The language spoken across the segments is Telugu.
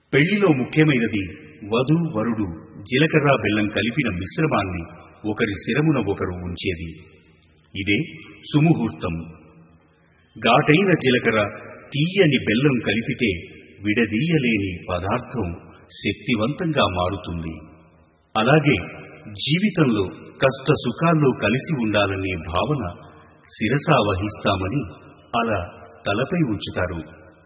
పెళ్లిలో ముఖ్యమైనది వధు వరుడు జీలకర్ర బెల్లం కలిపిన మిశ్రమాన్ని ఒకరి శిరమున ఒకరు ఉంచేది ఇదే సుముహూర్తం ఘాటైన జీలకర్ర తీయని బెల్లం కలిపితే విడదీయలేని పదార్థం శక్తివంతంగా మారుతుంది అలాగే జీవితంలో కష్ట సుఖాల్లో కలిసి ఉండాలనే భావన శిరసా వహిస్తామని అలా తలపై ఉంచుతారు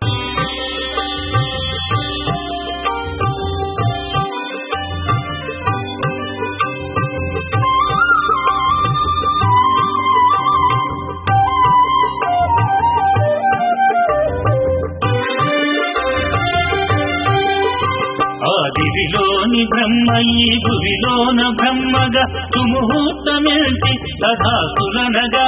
ఆదివిలోని బ్రహ్మ ఈ భువిలోన బ్రహ్మగా సుముహూర్తమేంటి తథాసులనగా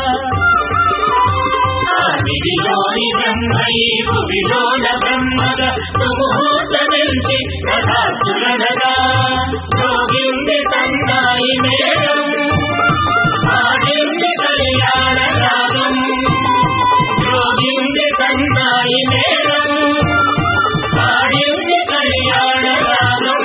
ఆదివిలోని బ్రహ్మ ఈ భువిలోన బ్రహ్మగా సుముహూర్తమేంటి తథాసులనగా యోగింది తన్నాయి మేడం ఆడింది కళ్యాణ రాగం యోగింది తన్నాయి మేడం ఆడింది కళ్యాణ రాగం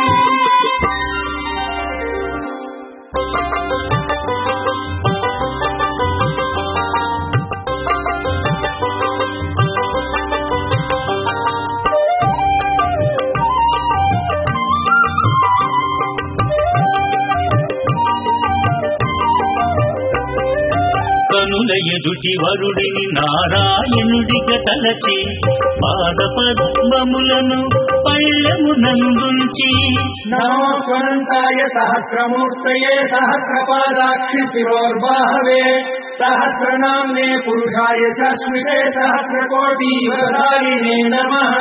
కనుల ఎదుటి వరుడిని నారాయణుడిగా తలచి పాద పద్మములను పళ్ళమునందుంచి నమోస్వనంతాయ సహస్రమూర్తయే సహస్రపాదాక్షి శిరోర్బాహవే సహస్రనామ్నే పురుషాయ శాశ్వతే సహస్రకోటీవధారిణే నమః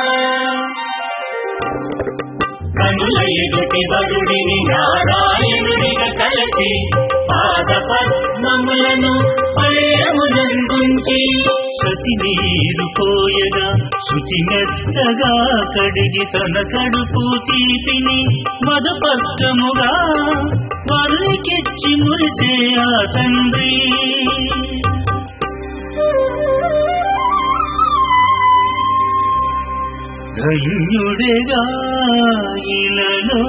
కనుల ఎదుటి వరుడిని నారాయణుడిగా తలచి పాద పద్మములను పళ్ళమునందుంచి సతి నీరు పోయగా శుచి మెత్తగా కడిగి తన కడుపు తీపిని మధుపత్రముగా వరునికిచ్చి మురిసే ఆ తండ్రి ధన్యుడేగా ఇలలో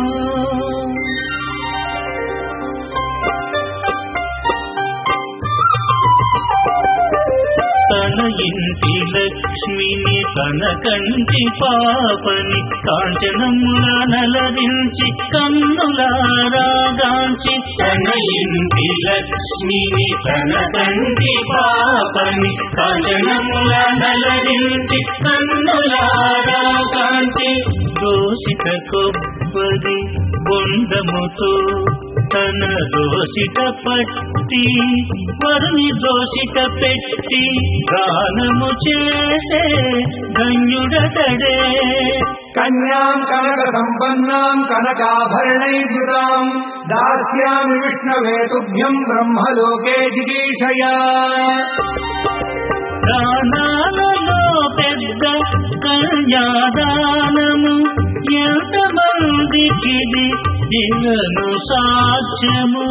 తన ఇంటి లక్ష్మిని తన కంటి పాపని కాంచనముల నలరించి కన్నులారాగాంచి తన ఇంటి లక్ష్మిని తన కంటి పాపని కాంచనముల నలరించి కన్నులారాగాంచి దోషిత కొబ్బరి బొండముతో తన దోషిత పట్టి వరుని దోషిత పెట్టి గానము చేసే ధన్యుడతడే కన్యాం కనక సంపన్నాం కనకాభరణైర్యుతాం దాస్యామి విష్ణవే తుభ్యం బ్రహ్మలోకే జిగీషయా దానాలలో పెద్ద కన్యాదానము ఎంతమందికిది ఇలను సాధ్యము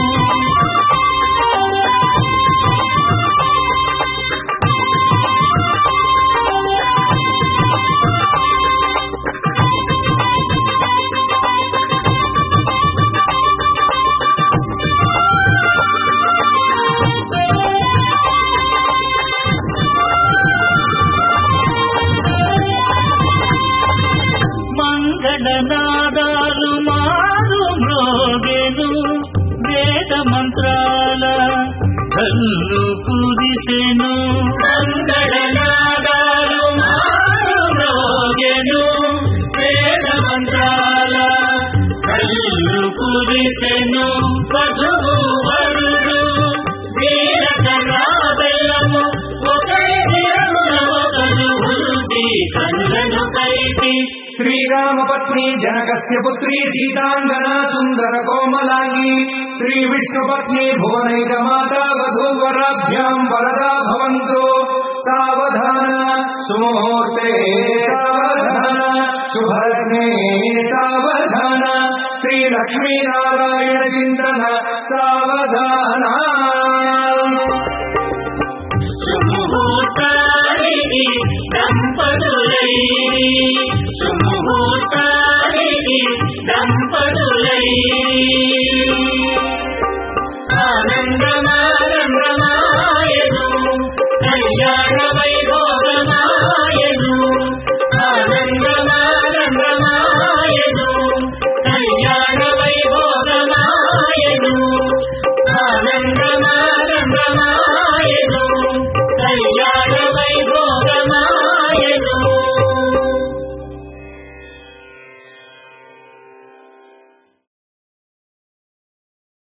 మంగళనాదాలు మారు మ్రోగెను వేద మంత్రాల కల్లు కుదిసెను మంగళనాదాలు మారు మ్రోగెను వేద మంత్రాల కల్లు కుదిసెను వధువు వరుడు వీరకరాబెల్లము ఒకరి శిరమున ఒకరు ఉంచి కళ్ళను కలిపి శ్రీరామపత్ని జనకస్య పుత్రీ సీతాంగన సుందర కోమలాంగి శ్రీ విష్ణుపత్ని భువనైక మాతా వధూవరాభ్యాం వరదా భవంతు సావధాన సుముహూర్తే సావధాన శుభలగ్నే సావధాన శ్రీ లక్ష్మీనారాయణ చింతన సావధాన సుముహూర్తానికి దంపతులై